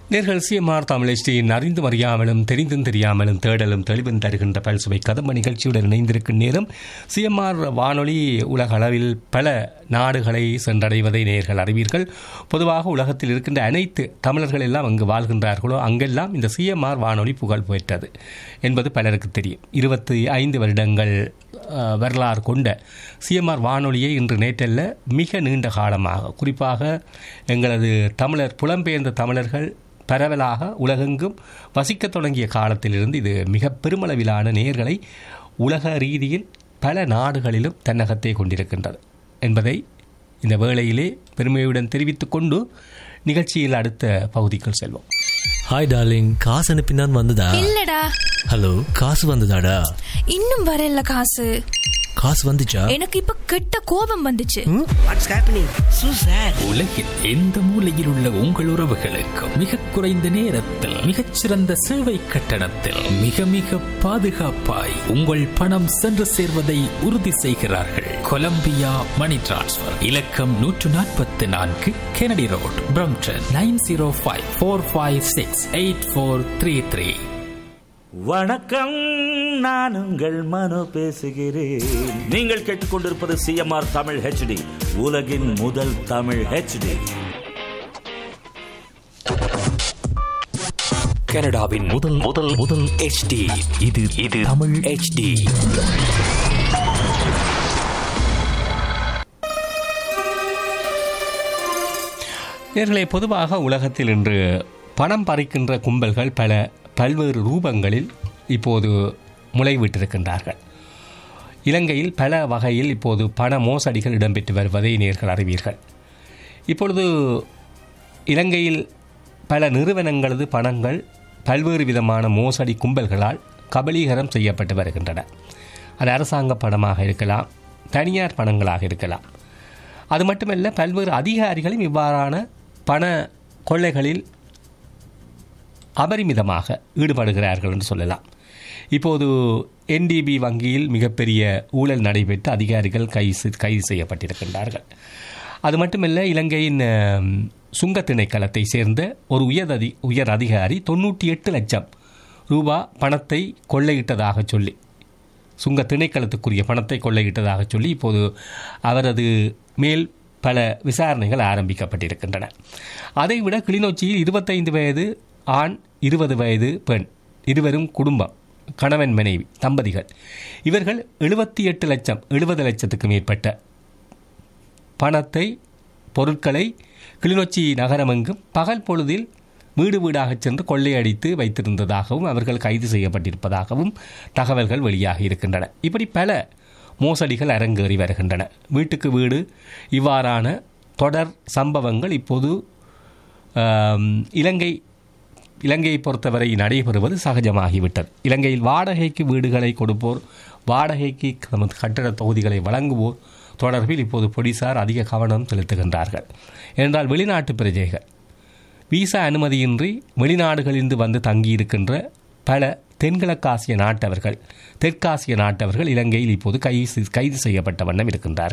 நேர்கள் சிஎம்ஆர் தமிழ் அறிந்தும் அறியாமலும் தெரிந்தும் தெரியாமலும் தேடலும் தெளிவும் தருகின்ற பல்சுவை கதம்ப நிகழ்ச்சியுடன் இணைந்திருக்கும் நேரம் சிஎம்ஆர் வானொலி உலக அளவில் பல நாடுகளை சென்றடைவதை நேர்கள் அறிவீர்கள் பொதுவாக உலகத்தில் இருக்கின்ற அனைத்து தமிழர்கள் எல்லாம் அங்கு வாழ்கின்றார்களோ அங்கெல்லாம் இந்த சிஎம்ஆர் வானொலி புகழ் பெற்றது என்பது பலருக்கு தெரியும் இருபத்தி ஐந்து வருடங்கள் அஹ், வரலாறு கொண்ட சிஎம்ஆர் வானொலியை இன்று நேற்றல்ல மிக நீண்ட காலமாக குறிப்பாக எங்களது தமிழர் புலம்பெயர்ந்த தமிழர்கள் பரவலாக உலகெங்கும் வசிக்கத் தொடங்கிய காலத்திலிருந்து இது மிக பெருமளவிலான நேர்களை உலக ரீதியில் பல நாடுகளிலும் தன்னகத்தை கொண்டிருக்கின்றது என்பதை இந்த வேளையிலே பெருமையுடன் தெரிவித்துக் கொண்டு நிகழ்ச்சியில் அடுத்த பகுதிக்குள் செல்வோம் ஹாய் டார்லிங் காசு அனுப்பினான் வந்ததா இல்லடா ஹலோ காசு வந்ததாடா இன்னும் வரல காசு காசு வந்துச்சா எனக்கு இப்ப கெட்ட கோபம் வந்துச்சு வாட்ஸ் ஹேப்பனிங் சூ சார் உலகில் எந்த மூலையில் உள்ள உங்கள் உறவுகளுக்கு மிக குறைந்த நேரத்தில் மிகச்சிறந்த சேவை கட்டணத்தில் மிக மிக பாதுகாப்பாய் உங்கள் பணம் சென்று சேர்வதை உறுதி செய்கிறார்கள் கொலம்பியா மணி டிரான்ஸ்ஃபர் இலக்கம் நூற்று நாற்பத்தி நான்கு Kennedy Road Brampton nine zero five four five six eight four three three வணக்கம் நான் உங்கள் மனோ பேசுகிறேன் நீங்கள் கேட்டுக்கொண்டிருப்பது சிஎம்ஆர் தமிழ் ஹெச்டி உலகின் முதல் தமிழ் ஹெச்டி கனடாவின் முதல் முதல் முதல் HD இது இது தமிழ் HD நேர்களே பொதுவாக உலகத்தில் இன்று பணம் பறிக்கின்ற கும்பல்கள் பல பல்வேறு ரூபங்களில் இப்போது முளைவிட்டிருக்கின்றார்கள் இலங்கையில் பல வகையில் இப்போது பண மோசடிகள் இடம்பெற்று வருவதை நேர்கள் அறிவீர்கள் இப்பொழுது இலங்கையில் பல நிறுவனங்களது பணங்கள் பல்வேறு விதமான மோசடி கும்பல்களால் கபலீகரம் செய்யப்பட்டு வருகின்றன அது அரசாங்க பணமாக இருக்கலாம் தனியார் பணங்களாக இருக்கலாம் அது மட்டுமல்ல பல்வேறு அதிகாரிகளும் இவ்வாறான பண கொள்ளைகளில் அபரிமிதமாக ஈடுபடுகிறார்கள் என்று சொல்லலாம் இப்போது என்டிபி வங்கியில் மிகப்பெரிய ஊழல் நடைபெற்று அதிகாரிகள் கைது கைது செய்யப்பட்டிருக்கின்றார்கள் அது மட்டுமல்ல இலங்கையின் அம், சுங்கத் திணைக்களத்தை சேர்ந்த ஒரு உயர் அதி உயர் அதிகாரி தொண்ணூற்றி எட்டு லட்சம் ரூபா பணத்தை கொள்ளையிட்டதாக சொல்லி சுங்க திணைக்களத்துக்குரிய பணத்தை கொள்ளையிட்டதாக சொல்லி இப்போது அவரது மேல் பல விசாரணைகள் ஆரம்பிக்கப்பட்டிருக்கின்றன அதைவிட கிளிநொச்சியில் இருபத்தைந்து வயது ஆண் இருபது வயது பெண் இருவரும் குடும்பம் கணவன் மனைவி தம்பதிகள் இவர்கள் எழுபத்தி எட்டு லட்சம் எழுபது லட்சத்துக்கு மேற்பட்ட பணத்தை பொருட்களை கிளிநொச்சி நகரமெங்கும் பகல் பொழுதில் வீடு வீடாகச் சென்று கொள்ளையடித்து வைத்திருந்ததாகவும் அவர்கள் கைது செய்யப்பட்டிருப்பதாகவும் தகவல்கள் வெளியாகி இருக்கின்றன இப்படி பல மோசடிகள் அரங்கேறி வருகின்றன வீட்டுக்கு வீடு இவ்வாறான தொடர் சம்பவங்கள் இப்போது ஆம், இலங்கை இலங்கையை பொறுத்தவரை நடைபெறுவது சகஜமாகிவிட்டது இலங்கையில் வாடகைக்கு வீடுகளை கொடுப்போர் வாடகைக்கு தமது கட்டட தொகுதிகளை வழங்குவோர் தொடர்பில் இப்போது போலீசார் அதிக கவனம் செலுத்துகின்றார்கள் ஏனென்றால் வெளிநாட்டு பிரஜைகள் விசா அனுமதியின்றி வெளிநாடுகளிலிருந்து வந்து தங்கியிருக்கின்ற பல தென்கிழக்காசிய நாட்டவர்கள் தெற்காசிய நாட்டவர்கள் இலங்கையில் இப்போது கைது கைது செய்யப்பட்ட வண்ணம் இருக்கின்றார்கள்